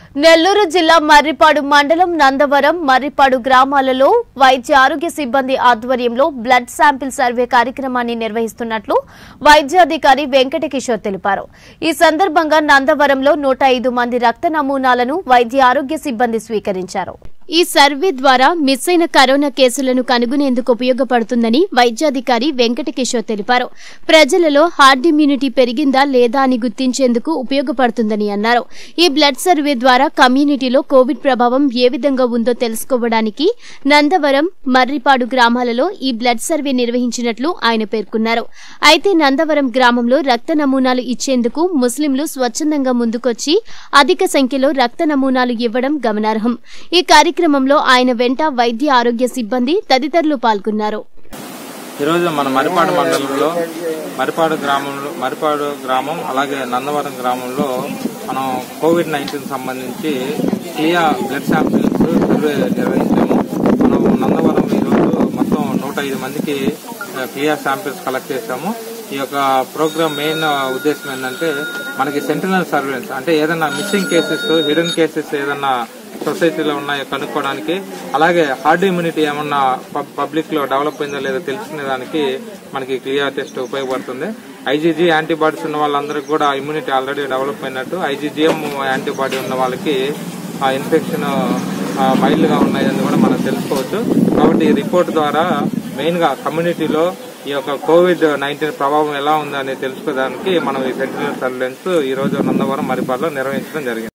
నెల్లూరు జిల్లా మర్రిపాడు మండలం నందవరం మర్రిపాడు గ్రామాలలో వైద్య ఆరోగ్య సిబ్బంది ఆధ్వర్యంలో బ్లడ్ శాంపిల్ సర్వే కార్యక్రమాన్ని నిర్వహిస్తున్నట్లు వైద్యాధికారి వెంకటకిషోర్ తెలిపారు ఈ సందర్భంగా నందవరంలో నూట ఐదు మంది రక్త నమూనాలను వైద్య ఆరోగ్య సిబ్బంది స్వీకరించారు ఈ సర్వే ద్వారా మిస్ అయిన కరోనా కేసులను కనుగొనేందుకు ఉపయోగపడుతుందని వైద్యాధికారి వెంకటకిషోర్ తెలిపారు ప్రజలలో హార్డ్ ఇమ్యూనిటీ పెరిగిందా లేదా అని గుర్తించేందుకు ఉపయోగపడుతుందని అన్నారు ఈ బ్లడ్ సర్వే ద్వారా కమ్యూనిటీలో కోవిడ్ ప్రభావం ఏ విధంగా ఉందో తెలుసుకోవడానికి నందవరం మర్రిపాడు గ్రామాలలో ఈ బ్లడ్ సర్వే నిర్వహించినట్లు ఆయన పేర్కొన్నారు అయితే నందవరం గ్రామంలో రక్త నమూనాలు ఇచ్చేందుకు ముస్లింలు స్వచ్ఛందంగా ముందుకొచ్చి అధిక సంఖ్యలో రక్త నమూనాలు ఇవ్వడం గమనార్హం ఈ కార్యక్రమంలో ఆయన వెంట వైద్య ఆరోగ్య సిబ్బంది తదితరులు పాల్గొన్నారు ఈరోజు మన మరిపాడు మండలంలో మరిపాడు గ్రామంలో మరిపాడు గ్రామం అలాగే నందవరం గ్రామంలో మనం కోవిడ్ నైన్టీన్ సంబంధించి క్లియా బ్లడ్ శాంపిల్స్ సర్వే నిర్వహించాము మనం నందవరం ఈరోజు మొత్తం నూట ఐదు మందికి క్లియర్ శాంపిల్స్ కలెక్ట్ చేశాము ఈ యొక్క ప్రోగ్రామ్ మెయిన్ ఉద్దేశం ఏంటంటే మనకి సెంట్రల్ సర్వేలెన్స్ అంటే ఏదైనా మిస్సింగ్ కేసెస్ హిడెన్ కేసెస్ ఏదైనా సొసైటీలో ఉన్నాయో కనుక్కోవడానికి అలాగే హార్డ్ ఇమ్యూనిటీ ఏమన్నా పబ్లిక్ లో డెవలప్ అయిందో లేదో తెలుసుకునే దానికి మనకి క్లియర్ టెస్ట్ ఉపయోగపడుతుంది ఐజీజీ యాంటీబాడీస్ ఉన్న వాళ్ళందరికీ కూడా ఇమ్యూనిటీ ఆల్రెడీ డెవలప్ అయినట్టు ఐజీజీఎం యాంటీబాడీ ఉన్న వాళ్ళకి ఆ ఇన్ఫెక్షన్ మైల్డ్ గా ఉన్నాయని కూడా మనం తెలుసుకోవచ్చు కాబట్టి ఈ రిపోర్ట్ ద్వారా మెయిన్ గా కమ్యూనిటీలో ఈ యొక్క కోవిడ్ నైన్టీన్ ప్రభావం ఎలా ఉందని తెలుసుకోవడానికి మనం ఈ సెంట్రల్ సర్వేలెన్స్ ఈ రోజు నందవరం మరిపాల్లో నిర్వహించడం జరిగింది